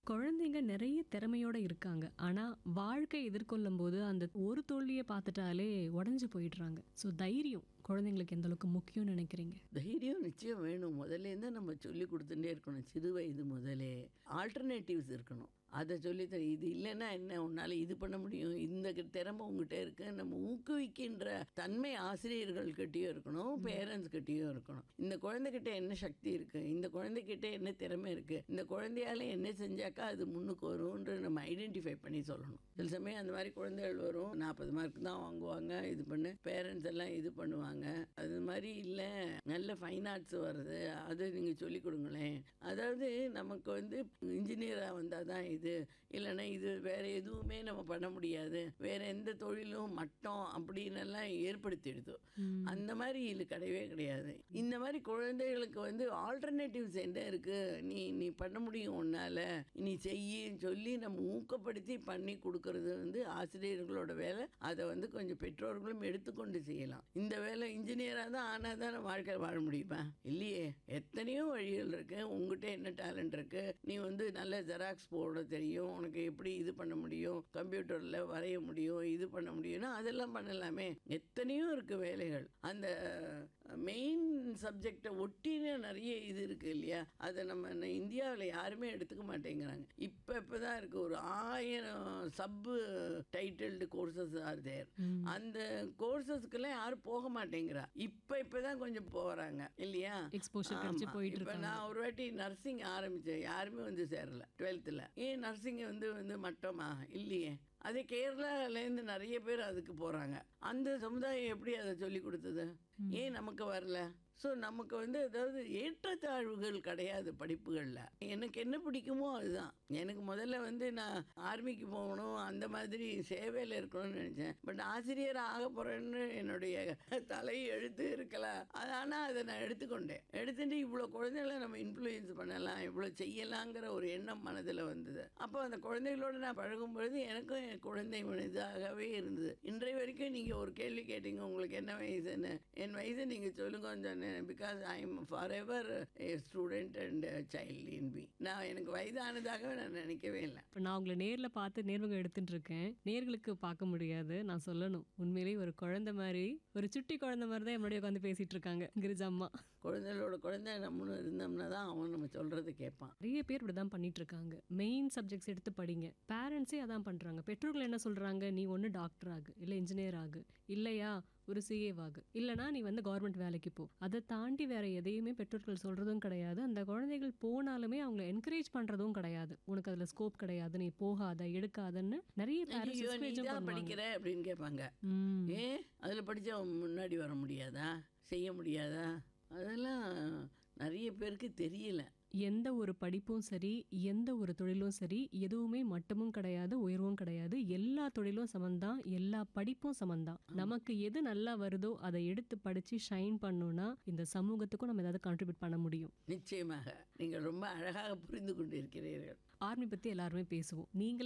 குழந்தைங்க நிறைய திறமையோட இருக்காங்க ஆனா வாழ்க்கை எதிர்கொள்ளும் போது அந்த ஒரு தோல்வியை பார்த்துட்டாலே உடஞ்சு போயிடுறாங்க ஸோ தைரியம் குழந்தைங்களுக்கு எந்த அளவுக்கு முக்கியம்னு நினைக்கிறீங்க தைரியம் நிச்சயம் வேணும் முதல்லேருந்து நம்ம சொல்லி கொடுத்துட்டே இருக்கணும் சிறு வயது முதலே ஆல்டர்னேட்டிவ்ஸ் இருக்கணும் அதை சொல்லித்தர இது இல்லைன்னா என்ன உன்னால் இது பண்ண முடியும் இந்த க- திறமை உங்ககிட்ட இருக்கு நம்ம ஊக்குவிக்கின்ற தன்மை ஆசிரியர்கள்கிட்டயும் இருக்கணும் பேரண்ட்ஸ் கிட்டயும் இருக்கணும் இந்த குழந்தைகிட்ட என்ன சக்தி இருக்கு இந்த குழந்தைகிட்ட என்ன திறமை இருக்கு இந்த குழந்தையால என்ன செஞ்சாக்கா அது முன்னுக்கு வரும்ன்ற நம்ம ஐடென்டிஃபை பண்ணி சொல்லணும் சில சமயம் அந்த மாதிரி குழந்தைகள் வரும் நாற்பது மார்க் தான் வாங்குவாங்க இது பண்ணு பேரண்ட்ஸ் எல்லாம் இது பண்ணுவாங்க அது மாதிரி இல்லை நல்ல ஃபைன் ஆர்ட்ஸ் வருது அது நீங்கள் சொல்லி கொடுங்களேன் அதாவது நமக்கு வந்து இன்ஜினியராக வந்தால் தான் இது இல்லைன்னா இது வேற எதுவுமே நம்ம பண்ண முடியாது வேற எந்த தொழிலும் மட்டம் அப்படின்னு எல்லாம் ஏற்படுத்திடுது அந்த மாதிரி இது கிடையவே கிடையாது இந்த மாதிரி குழந்தைகளுக்கு வந்து ஆல்டர்னேட்டிவ்ஸ் என்ன இருக்கு நீ நீ பண்ண முடியும் உன்னால நீ செய்யின்னு சொல்லி நம்ம ஊக்கப்படுத்தி பண்ணி கொடுக்கறது வந்து ஆசிரியர்களோட வேலை அதை வந்து கொஞ்சம் பெற்றோர்களும் எடுத்துக்கொண்டு செய்யலாம் இந்த வேலை இன்ஜினியராக தான் ஆனால் தான் நம்ம வாழ்க்கையில் வாழ முடியுமா இல்லையே எத்தனையோ வழிகள் இருக்கு உங்ககிட்ட என்ன டேலண்ட் இருக்கு நீ வந்து நல்ல ஜெராக்ஸ் போட தெரியும் உனக்கு எப்படி இது பண்ண முடியும் கம்ப்யூட்டரில் வரைய முடியும் இது பண்ண முடியும்னா அதெல்லாம் பண்ணலாமே எத்தனையோ இருக்கு வேலைகள் அந்த மெயின் சப்ஜெக்டை ஒட்டின நிறைய இது இருக்கு இல்லையா அதை நம்ம இந்தியாவில் யாருமே எடுத்துக்க மாட்டேங்கிறாங்க இப்போ இப்போ தான் இருக்கு ஒரு ஆயிரம் சப்பு டைட்டில்டு கோர்சஸ் ஆர் தேர் அந்த கோர்சஸ்க்கெல்லாம் யாரும் போக மாட்டேங்கிறா இப்போ இப்போ தான் கொஞ்சம் போகிறாங்க இல்லையா எக்ஸ்போஷர் கிடைச்சு ஆமா. போயிட்டு இப்ப இருக்காங்க நான் ஒரு வாட்டி நர்சிங் ஆரம்பிச்சேன் யாருமே வந்து சேரல டுவெல்த்தில் ஏன் நர்சிங் வந்து வந்து மட்டமா இல்லையே அதே கேரளாலேருந்து நிறைய பேர் அதுக்கு போகிறாங்க அந்த சமுதாயம் எப்படி அதை சொல்லி கொடுத்தது ஏன் நமக்கு வரல ஸோ நமக்கு வந்து அதாவது ஏற்றத்தாழ்வுகள் கிடையாது படிப்புகளில் எனக்கு என்ன பிடிக்குமோ அதுதான் எனக்கு முதல்ல வந்து நான் ஆர்மிக்கு போகணும் அந்த மாதிரி சேவையில் இருக்கணும்னு நினச்சேன் பட் ஆசிரியர் ஆக போகிறேன்னு என்னுடைய தலை எழுத்து இருக்கலாம் அது ஆனால் அதை நான் எடுத்துக்கொண்டேன் எடுத்துட்டு இவ்வளோ குழந்தைகளை நம்ம இன்ஃப்ளூயன்ஸ் பண்ணலாம் இவ்வளோ செய்யலாங்கிற ஒரு எண்ணம் மனதில் வந்தது அப்போ அந்த குழந்தைகளோட நான் பழகும் பொழுது எனக்கும் என் குழந்தை மனிதாகவே இருந்தது இன்றைய வரைக்கும் நீங்கள் ஒரு கேள்வி கேட்டீங்க உங்களுக்கு என்ன வயசுன்னு என் வயசை நீங்கள் சொல்லுங்கன்னு சொன்னேன் because I am forever a student and child in பி நான் எனக்கு வயதானதாகவே நான் நினைக்கவே இல்லை இப்போ நான் உங்களை நேர்ல பார்த்து நேர்முகம் எடுத்துட்டு இருக்கேன் நேர்களுக்கு பார்க்க முடியாது நான் சொல்லணும் உண்மையிலேயே ஒரு குழந்தை மாதிரி ஒரு சுட்டி குழந்தை மாதிரி தான் என்னுடைய உட்காந்து பேசிட்டு இருக்காங்க கிரிஜா அம்மா குழந்தைகளோட குழந்தை நம்மளும் இருந்தோம்னா தான் அவன் நம்ம சொல்கிறத கேட்பான் நிறைய பேர் இப்படிதான் பண்ணிட்டு இருக்காங்க மெயின் சப்ஜெக்ட்ஸ் எடுத்து படிங்க பேரண்ட்ஸே அதான் பண்றாங்க பெற்றோர்கள் என்ன சொல்றாங்க நீ ஒன்று டாக்டர் ஆகு இல்லை இன்ஜினியர் ஆகு இல்லையா ஒரு சிஏ ஆகு இல்லைனா நீ வந்து கவர்மெண்ட் வேலைக்கு போ அதை தாண்டி வேற எதையுமே பெற்றோர்கள் சொல்றதும் கிடையாது அந்த குழந்தைகள் போனாலுமே அவங்கள என்கரேஜ் பண்றதும் கிடையாது உனக்கு அதுல ஸ்கோப் கிடையாது நீ போகாத எடுக்காதன்னு நிறைய ஐயோ நீ பேரண்ட்ஸ் தான் படிக்கிற அப்படின்னு கேட்பாங்க ம் ஏன் அதில் படித்து அவன் முன்னாடி வர முடியாதா செய்ய முடியாதா அதெல்லாம் நிறைய பேருக்கு தெரியல எந்த ஒரு படிப்பும் சரி எந்த ஒரு தொழிலும் சரி எதுவுமே மட்டமும் கிடையாது உயர்வும் கிடையாது எல்லா தொழிலும் சமந்தான் எல்லா படிப்பும் சமந்தான் நமக்கு எது நல்லா வருதோ அதை எடுத்து படிச்சு ஷைன் பண்ணோம்னா இந்த சமூகத்துக்கும் நம்ம ஏதாவது கான்ட்ரிபியூட் பண்ண முடியும் நிச்சயமாக நீங்கள் ரொம்ப அழகாக புரிந்து கொண்டிருக்கிறீர்கள் ஆர்மி பத்தி எல்லாருமே பேசுவோம் நீங்க